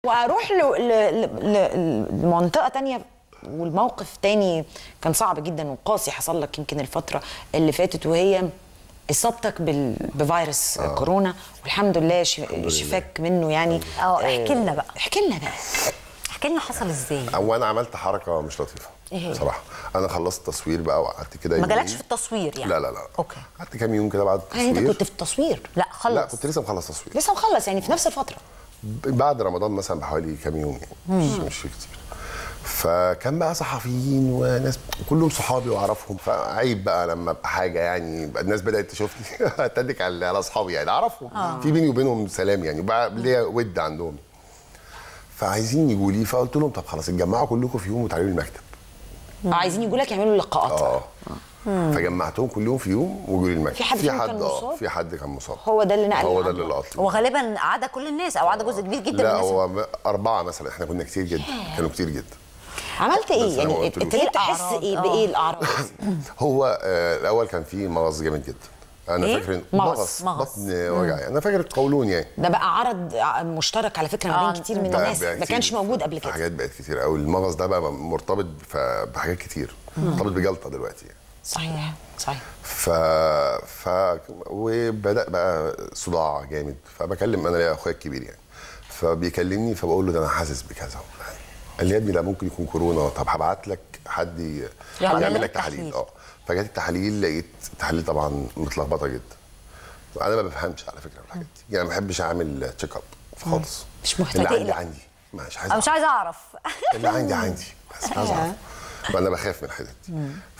واروح ل- ل- ل- لمنطقه تانية والموقف تاني كان صعب جدا وقاسي حصل لك يمكن الفتره اللي فاتت وهي اصابتك بال- بفيروس آه. كورونا والحمد لله ش- شفاك منه يعني اه احكي لنا بقى احكي لنا بقى احكي لنا حصل ازاي او انا عملت حركه مش لطيفه إيه هي؟ بصراحه انا خلصت تصوير بقى وقعدت كده ما يومين. جالكش في التصوير يعني لا لا لا اوكي قعدت كام يوم كده بعد يعني التصوير انت كنت في التصوير لا خلص لا كنت لسه مخلص تصوير لسه مخلص يعني في نفس الفتره بعد رمضان مثلا بحوالي كام يوم يعني مش مش كتير فكان بقى صحفيين وناس كلهم صحابي واعرفهم فعيب بقى لما ابقى حاجه يعني يبقى الناس بدات تشوفني اتدك على على اصحابي يعني اعرفهم في بيني وبينهم سلام يعني وبقى ليا ود عندهم فعايزين يجوا لي فقلت لهم طب خلاص اتجمعوا كلكم في يوم وتعالوا لي المكتب عايزين يقول لك يعملوا لقاءات اه فجمعتهم كلهم في يوم وجوا لي المكتب في حد فيهم كان آه، مصاب؟ في حد كان مصاب هو ده اللي نقل هو ده عنده. اللي لقط لي هو غالبا عدا كل الناس او عدا جزء كبير جدا لا من الناس هو م- أربعة مثلا احنا كنا كتير جدا كانوا كتير جدا عملت بس ايه أنا ما يعني قلتلوش. ابتديت تحس الأعراض؟ ايه آه. بايه الاعراض هو آه الاول كان في مغص جامد جدا انا إيه؟ فاكر إن- مغص. مغص. بطن وجعي انا فاكر القولون يعني ده بقى عرض مشترك على فكره ما آه، بين كتير من بقى- الناس بقى ما كتير. كانش موجود قبل كده حاجات بقت كتير قوي المغص ده بقى مرتبط ف- بحاجات كتير مرتبط بجلطه دلوقتي يعني. صحيح صحيح ف ف وبدا بقى صداع جامد فبكلم انا ليا اخويا الكبير يعني فبيكلمني فبقول له ده انا حاسس بكذا قال لي يا ابني لا ممكن يكون كورونا طب هبعت لك حد ي- يعمل يعمل لك لك تحاليل تحليل. اه فجت التحاليل لقيت التحاليل طبعا متلخبطه جدا انا ما بفهمش على فكره الحاجات دي يعني ما بحبش اعمل تشيك اب خالص مش محتاج اللي عندي تقلق. عندي مش عايز انا مش أعرف. عايزه اعرف اللي عندي عندي بس مش عايز اعرف فانا بخاف من الحتت دي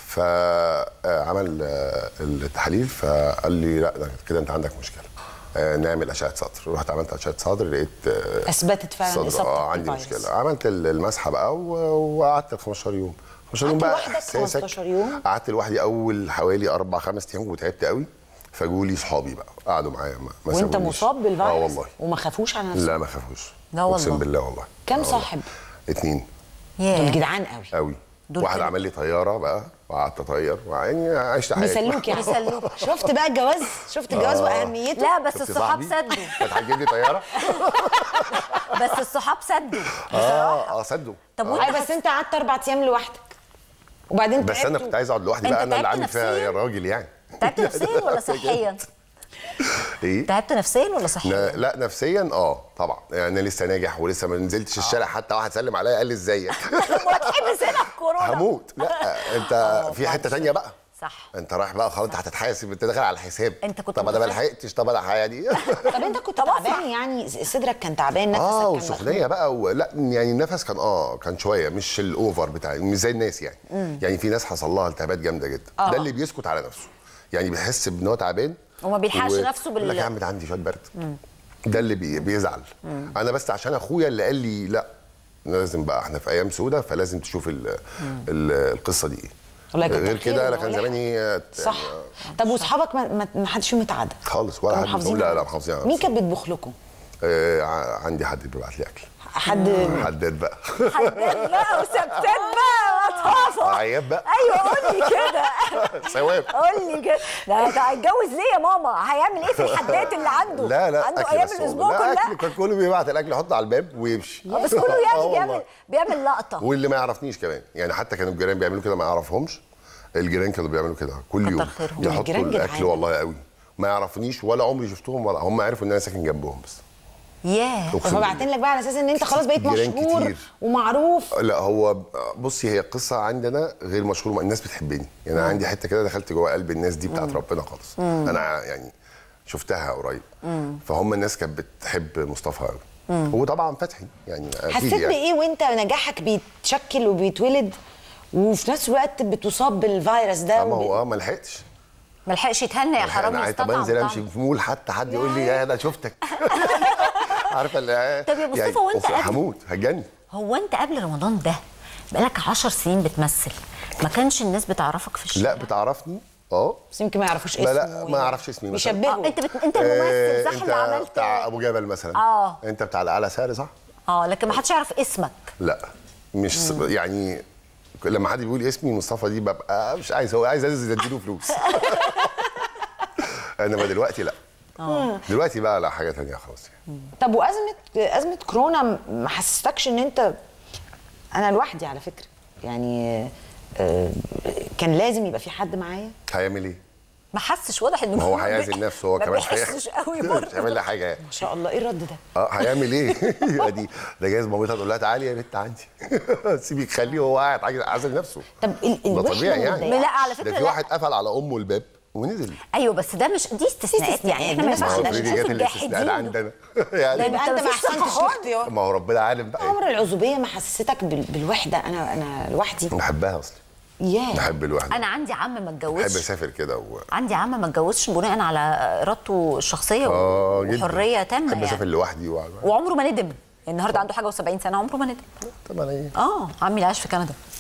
فعمل التحاليل فقال لي لا ده كده انت عندك مشكله آه، نعمل اشعه صدر رحت عملت اشعه صدر لقيت آه، اثبتت فعلا صدر اصابتك اه عندي بالفيروس. مشكله عملت ال- المسحه بقى و- وقعدت 15 يوم 15 يوم قعدت بقى لوحدك إحساسك- 15 يوم؟ قعدت لوحدي اول حوالي اربع خمس ايام وتعبت قوي فجوا لي صحابي بقى قعدوا معايا ما ما وانت سابونيش. مصاب بالفيروس اه والله وما خافوش على نفسك لا ما خافوش لا والله. اقسم بالله والله كم آه والله. صاحب؟ اتنين دول ياه جدعان قوي قوي دول واحد كده. عمل لي طياره بقى وقعدت اطير ويعني عشت حياتي بيسلوك يعني بيسلوك. شفت بقى الجواز شفت الجواز واهميته لا بس شفت الصحاب صاحبي؟ سدوا كانت هتجيب لي طياره بس الصحاب سدوا اه اه صدوا طب آه. وانت اي بس انت قعدت اربع ايام لوحدك وبعدين بس انا تعبت كنت عايز اقعد لوحدي انت بقى انا اللي تعبت عامل فيها نفسياً؟ يا راجل يعني تعبت نفسيا ولا صحيا؟ ايه تعبت نفسيا ولا صحيا؟ لا, لا نفسيا اه طبعا يعني انا لسه ناجح ولسه ما نزلتش الشارع حتى واحد سلم عليا قال لي ازيك وهتحبس هنا في كورونا هموت لا انت في حته تانية بقى صح انت رايح بقى خلاص انت هتتحاسب انت داخل على الحساب انت كنت طب انا ما متخيل؟ لحقتش طب انا الحياه دي طب انت كنت تعبان يعني صدرك كان تعبان نفسك اه كان وسخنيه بقى و... لا يعني النفس كان اه كان شويه مش الاوفر بتاع مش زي الناس يعني يعني في ناس حصل لها التهابات جامده جدا آه. ده اللي بيسكت على نفسه يعني بيحس ان هو تعبان وما بيلحقش نفسه بال- يقول لك يا عم ده عندي شويه برد ده اللي بي... بيزعل انا بس عشان اخويا اللي قال لي لا لازم بقى احنا في ايام سودة فلازم تشوف ال... ال... القصه دي ايه والله كتر غير خيره كده انا إن كان هو زماني آه، صح طب واصحابك ما, ما, ما حدش فيهم اتعدى خالص ولا كانوا حد محافظين لا على لا نفسهم. محافظين على مين نفسهم. كان بيطبخ لكم؟ آه ع- عندي حد بيبعت لي اكل حد حداد بقى حداد بقى وسبتات بقى وطافه عياب بقى ايوه قول لي كده ثواب قول لي كده ده ده هيتجوز ليه يا ماما هيعمل ايه في الحدات اللي عنده لا لا عنده أكل ايام بس الاسبوع والله. لا كلها اكل كان كله بيبعت الاكل يحطه على الباب ويمشي آه، بس كله آه يعني والله. بيعمل بيعمل لقطه واللي ما يعرفنيش كمان يعني حتى كانوا الجيران بيعملوا كده ما يعرفهمش الجيران كانوا بيعملوا كده كل كتر يوم خيرهم. يحطوا الجيران الاكل جدعان. والله قوي ما يعرفنيش ولا عمري شفتهم ولا هم عرفوا ان انا ساكن جنبهم بس ياه أقسم فبعتين بالله. لك بقى على اساس ان انت خلاص بقيت جيران مشهور كتير. ومعروف لا هو بصي هي قصه عندنا غير مشهوره الناس بتحبني يعني انا عندي حته كده دخلت جوه قلب الناس دي بتاعت ربنا خالص انا يعني شفتها قريب فهم الناس كانت بتحب مصطفى قوي وطبعا فتحي يعني اكيد حسيت يعني بايه وانت نجاحك بيتشكل وبيتولد وفي نفس الوقت بتصاب بالفيروس ده اما وب- هو اه ما لحقتش ما لحقش يتهنى يا حرام انا عايز طب انزل امشي في مول حتى حد يقول لي يا انا شفتك عارفه اللي طب يا مصطفى وانت أوف، قد- هموت هتجنن هو انت قبل رمضان ده بقالك 10 سنين بتمثل ما كانش الناس بتعرفك في الشارع لا بتعرفني اه بس يمكن ما يعرفوش لا اسمه لا ما اعرفش اسمي مثلا بيشبهوا آه، انت بت... انت آه، الممثل صح انت اللي عملت بتاع ابو جبل مثلا آه. انت بتاع الاعلى سعر صح اه لكن ما حدش يعرف اسمك لا مش يعني لما حد بيقول اسمي مصطفى دي ببقى مش عايز هو عايز انزل اديله فلوس انما دلوقتي لا دلوقتي بقى لا حاجه تانية خالص يعني طب وازمه ازمه كورونا ما حسستكش ان انت انا لوحدي على فكره يعني آه، كان لازم يبقى في حد معايا هيعمل ايه؟ ما حسش واضح انه ما هو هيعزل نفسه هو ما كمان بيحسش قوي مش برضه هيعمل لها حاجه يعني ما شاء الله ايه الرد ده اه هيعمل ايه؟ يبقى دي ده جايز مامتها تقول لها تعالي يا بنت عندي سيبك خليه هو قاعد عايز- عازل نفسه طب ال- ده الوحدة طبيعي ما يعني بتضايقكش؟ لا على فكره ده في لا. واحد قفل على امه الباب ونزل ايوه بس ده مش دي استثناءات استثناءات، يعني احنا ما دي ما ينفعش هو عشان فريدي نشوف جت الاستثناء الجاحدين عندنا يعني يبقى انت أنت ما مفيش احسنتش ثقة الاختيار ما هو ربنا عالم بقى عمر العزوبيه ما حسستك بال- بالوحده انا انا لوحدي بحبها اصلا ياه بحب الوحده انا عندي عم ما بحب اتجوزش اسافر كده و... عندي عم ما اتجوزش بناء على ارادته الشخصيه اه جدا وحريه تامه بحب اسافر يعني لوحدي و... وعمره ما ندم النهارده عنده حاجه و70 سنه عمره ما ندم طب انا ايه اه عمي اللي عايش في كندا